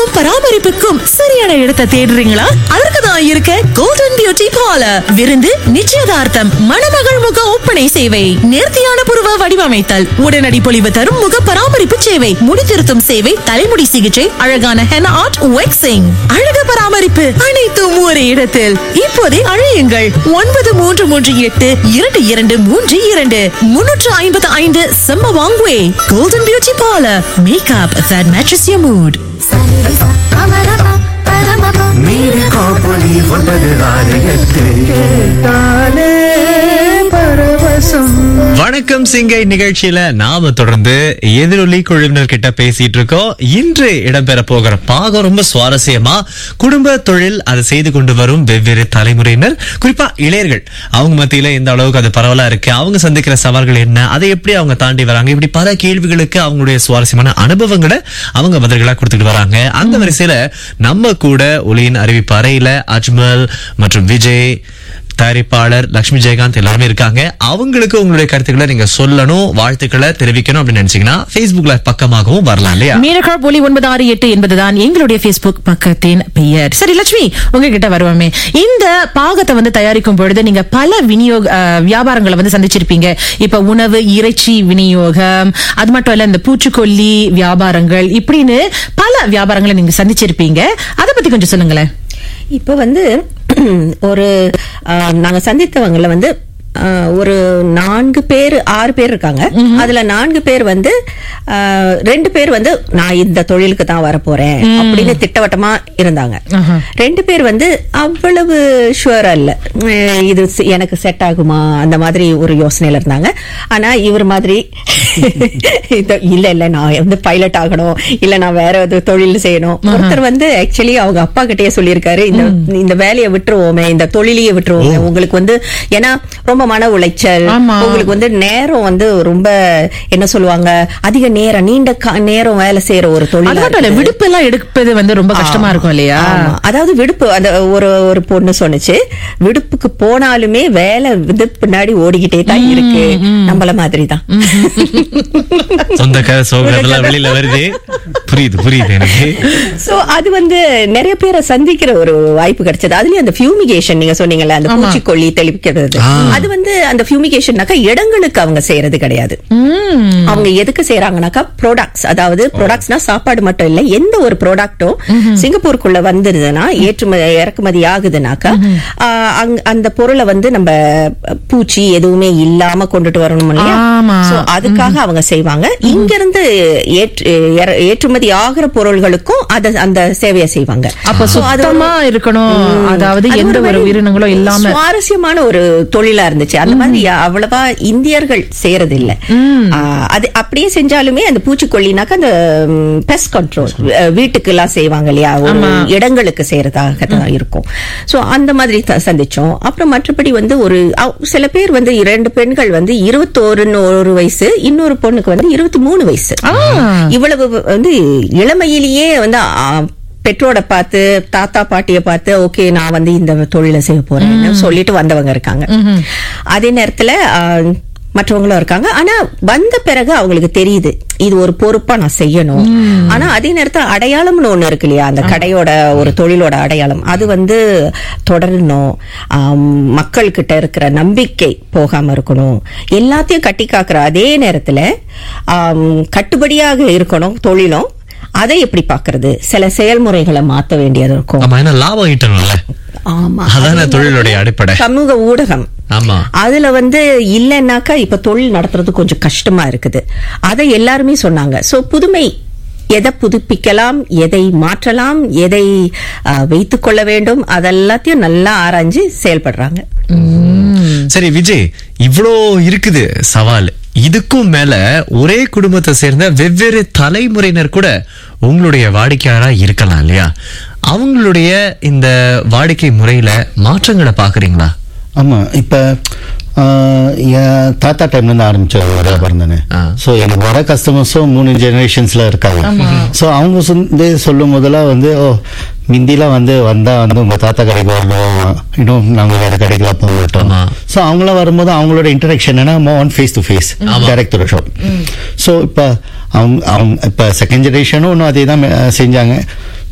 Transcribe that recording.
அழகுக்கும் பராமரிப்புக்கும் சரியான இடத்தை தேடுறீங்களா அதற்கு தான் இருக்க கோல்டன் பியூட்டி பார்லர் விருந்து நிச்சயதார்த்தம் மணமகள் முக ஒப்பனை சேவை நேர்த்தியான புருவ வடிவமைத்தல் உடனடி பொலிவு தரும் முக பராமரிப்பு சேவை முடித்திருத்தும் சேவை தலைமுடி சிகிச்சை அழகான ஹென் ஆர்ட் வெக்ஸிங் அழகு பராமரிப்பு அனைத்தும் ஒரே இடத்தில் இப்போதே அழையுங்கள் ஒன்பது மூன்று மூன்று எட்டு இரண்டு இரண்டு மூன்று இரண்டு முன்னூற்று ஐம்பது ஐந்து செம்மவாங்குவே golden beauty parlour makeup that matches your mood மீறி காப்பொலி ஒன்பது ஆறு எட்டு கேட்டாலே பரவசம் வணக்கம் சிங்கை நிகழ்ச்சியில நாம தொடர்ந்து எதிரொலி குழுவினர் கிட்ட பேசிட்டு இருக்கோம் இன்று இடம்பெற போகிற பாகம் ரொம்ப சுவாரஸ்யமா குடும்ப தொழில் அதை செய்து கொண்டு வரும் வெவ்வேறு தலைமுறையினர் குறிப்பா இளையர்கள் அவங்க மத்தியில எந்த அளவுக்கு அது பரவலா இருக்கு அவங்க சந்திக்கிற சவால்கள் என்ன அதை எப்படி அவங்க தாண்டி வராங்க இப்படி பல கேள்விகளுக்கு அவங்களுடைய சுவாரஸ்யமான அனுபவங்களை அவங்க பதில்களா கொடுத்துட்டு வராங்க அந்த வரிசையில நம்ம கூட ஒளியின் அறிவிப்பு அறையில அஜ்மல் மற்றும் விஜய் தயாரிப்பாளர் லட்சுமி ஜெயகாந்த் எல்லாருமே இருக்காங்க அவங்களுக்கு உங்களுடைய கருத்துக்களை நீங்க சொல்லணும் வாழ்த்துக்களை தெரிவிக்கணும் அப்படின்னு நினைச்சீங்கன்னா Facebookல பக்கமாகவும் வரலாம் இல்லையா மீனக்கா போலி ஒன்பது ஆறு எட்டு என்பதுதான் எங்களுடைய Facebook பக்கத்தின் பெயர் சரி லட்சுமி உங்ககிட்ட வருவோமே இந்த பாகத்தை வந்து தயாரிக்கும் பொழுது நீங்க பல விநியோக அஹ், வியாபாரங்களை வந்து சந்திச்சிருப்பீங்க இப்ப உணவு இறைச்சி விநியோகம் அது மட்டும் இல்ல இந்த பூச்சிக்கொல்லி வியாபாரங்கள் இப்படின்னு பல வியாபாரங்களை நீங்க சந்திச்சிருப்பீங்க அதை பத்தி கொஞ்சம் சொல்லுங்களேன் இப்போ வந்து ஒரு ஆஹ், நாங்க சந்தித்தவங்கள வந்து ஆஹ், ஒரு நான்கு பேர் ஆறு பேர் இருக்காங்க அதுல நான்கு பேர் வந்து ஆஹ், ரெண்டு பேர் வந்து நான் இந்த தொழிலுக்கு தான் வரப்போறேன் அப்படின்னு திட்டவட்டமா இருந்தாங்க ரெண்டு பேர் வந்து அவ்வளவு ஷுவரா இல்ல அஹ், இது செ- எனக்கு செட் ஆகுமா அந்த மாதிரி ஒரு யோசனையில இருந்தாங்க ஆனா இவர் மாதிரி இது- இல்ல இல்ல நான் வந்து பைலட் ஆகணும் இல்ல நான் வேற ஒரு தொழில் செய்யணும் ஒருத்தர் வந்து ஆக்சுவலி அவங்க அப்பா கிட்டயே சொல்லியிருக்காரு இந்த இந்த வேலையை விட்டுருவோமே இந்த தொழிலையே விட்டுருவோமே உங்களுக்கு வந்து ஏன்னா ரொம்ப மன உளைச்சல் ஆமா. உங்களுக்கு வந்து நேரம் வந்து ரொம்ப என்ன சொல்லுவாங்க அதிக நேரம் நீண்ட கா- நேரம் வேலை செய்யற ஒரு அது தொழில் மட்டும் இல்ல விடுப்பு எல்லாம் எடுப்பது வந்து ரொம்ப கஷ்டமா இருக்கும் இல்லையா ஆமா. அதாவது விடுப்பு அந்த ஒரு ஒரு பொண்ணு சொன்னுச்சு விடுப்புக்கு போனாலுமே வேலை இது பின்னாடி ஓடிக்கிட்டே தான் இருக்கு நம்மள மாதிரி தான் சொந்த கதை சோகதெல்லாம் வெளியில வருது புரியுது புரியுது எனக்கு சோ அது வந்து நிறைய பேரை சந்திக்கிற ஒரு வாய்ப்பு கிடைச்சது அதுலயும் அந்த ஃபியூமிகேஷன் நீங்க சொன்னீங்கல்ல அந்த பூச்சிக்கொல்லி தெளிக்கிறது அது வந்து அந்த ஃபியூமிகேஷன்னாக்கா இடங்களுக்கு அவங்க செய்யறது கிடையாது அவங்க எதுக்கு செய்யறாங்கனாக்கா ப்ராடக்ட்ஸ் அதாவது ப்ராடக்ட்ஸ்னா சாப்பாடு மட்டும் இல்ல எந்த ஒரு ப்ராடக்ட்டும் சிங்கப்பூருக்குள்ள வந்துருதுன்னா ஏற்றுமதி இறக்குமதி ஆகுதுனாக்கா ஆஹ், அங்க- அந்த பொருளை வந்து நம்ம பூச்சி எதுவுமே இல்லாம கொண்டுட்டு வரணும் இல்லையா ஆமா. So, அதுக்காக அவங்க செய்வாங்க இங்க இருந்து ஏற்று- ஏற- ஏற்றுமதி ஆகிற பொருள்களுக்கும் அத அந்த சேவையை செய்வாங்க அப்ப So, அது ஒரு- சுத்தமா இருக்கணும் அதாவது அது எந்த ஒரு மாதிரி உயிரினங்களும் இல்லாம சுவாரஸ்யமான ஒரு தொழிலா இருந்துச்சு அந்த மாதிரி அவ்வளவா இந்தியர்கள் செய்யறது இல்ல ஆ, அது அப்படியே செஞ்சாலுமே அந்த பூச்சிக்கொல்லினாக்க அந்த பெஸ்ட் கண்ட்ரோல் வீட்டுக்கு எல்லாம் செய்வாங்க இல்லையா ஒரு இடங்களுக்கு செய்யறதாக தான் இருக்கும் சோ அந்த மாதிரி த- சந்திச்சோம் அப்புறம் மற்றபடி வந்து ஒரு அவ்- சில பேர் வந்து இரண்டு பெண்கள் வந்து இருபத்தோருன்னு ஒரு வயசு இன்னொரு பொண்ணுக்கு வந்து இருபத்தி மூணு வயசு இவ்வளவு வந்து இளமையிலேயே வந்து ஆ, பெற்றோட பார்த்து தாத்தா பாட்டிய பார்த்து ஓகே நான் வந்து இந்த தொழிலை செய்ய போறேன்னு சொல்லிட்டு வந்தவங்க இருக்காங்க அதே நேரத்துல ஆ, மற்றவங்களும் இருக்காங்க ஆனா வந்த பிறகு அவங்களுக்கு தெரியுது இது ஒரு பொறுப்பா நான் செய்யணும் ஆனா அதே நேரத்துல அடையாளம்னு ஒண்ணு இருக்கு இல்லையா அந்த கடையோட ஒரு தொழிலோட அடையாளம் அது வந்து தொடரணும் ஆம், மக்கள் கிட்ட இருக்கிற நம்பிக்கை போகாம இருக்கணும் எல்லாத்தையும் கட்டி காக்குற அதே நேரத்துல ஆம், கட்டுப்படியாக இருக்கணும் தொழிலும் அதை எப்படி பாக்குறது சில செயல்முறைகளை மாத்த வேண்டியது இருக்கும் ஆமா ஏன்னா லாபம் ஈட்டணும்ல ஆமா அதானே தொழிலுடைய அடிப்படை சமூக ஊடகம் ஆமா அதுல வந்து இல்லைன்னாக்கா இப்ப தொழில் நடத்துறது கொஞ்சம் கஷ்டமா இருக்குது அதை எல்லாருமே சொன்னாங்க சோ புதுமை எதை புதுப்பிக்கலாம் எதை மாற்றலாம் எதை வைத்துக் கொள்ள வேண்டும் அதெல்லாத்தையும் நல்லா ஆராய்ஞ்சு செயல்படுறாங்க சரி விஜய் இவ்ளோ இருக்குது சவால் இதுக்கும் மேல ஒரே குடும்பத்தை சேர்ந்த வெவ்வேறு தலைமுறையினர் கூட உங்களுடைய வாடிக்கையாளரா இருக்கலாம் இல்லையா அவங்களுடைய இந்த வாடிக்கை முறையில மாற்றங்களை பாக்குறீங்களா ஆமா இப்ப ஆஹ், என் தாத்தா டைம்ல இருந்து ஆரம்பிச்ச ஒரு வியாபாரம் தானே ஆ. ஸோ எனக்கு வர கஸ்டமர்ஸும் மூணு ஜெனரேஷன்ஸ்ல இருக்காங்க ஸோ அவங்க வந்து சொல்லும் போதெல்லாம் வந்து ஓ மிந்திலாம் வந்து வந்தா வந்து உங்க தாத்தா கடைக்கு வரணும் இன்னும் நாங்க வேற கடைக்குலாம் போகட்டும் ஆமா. ஸோ அவங்களாம் வரும்போது அவங்களோட இன்டராக்ஷன் என்ன more face to face director shop so இப்போ அவங்க அவங்க இப்போ செகண்ட் ஜெனரேஷனும் இன்னும் அதே தான் செஞ்சாங்க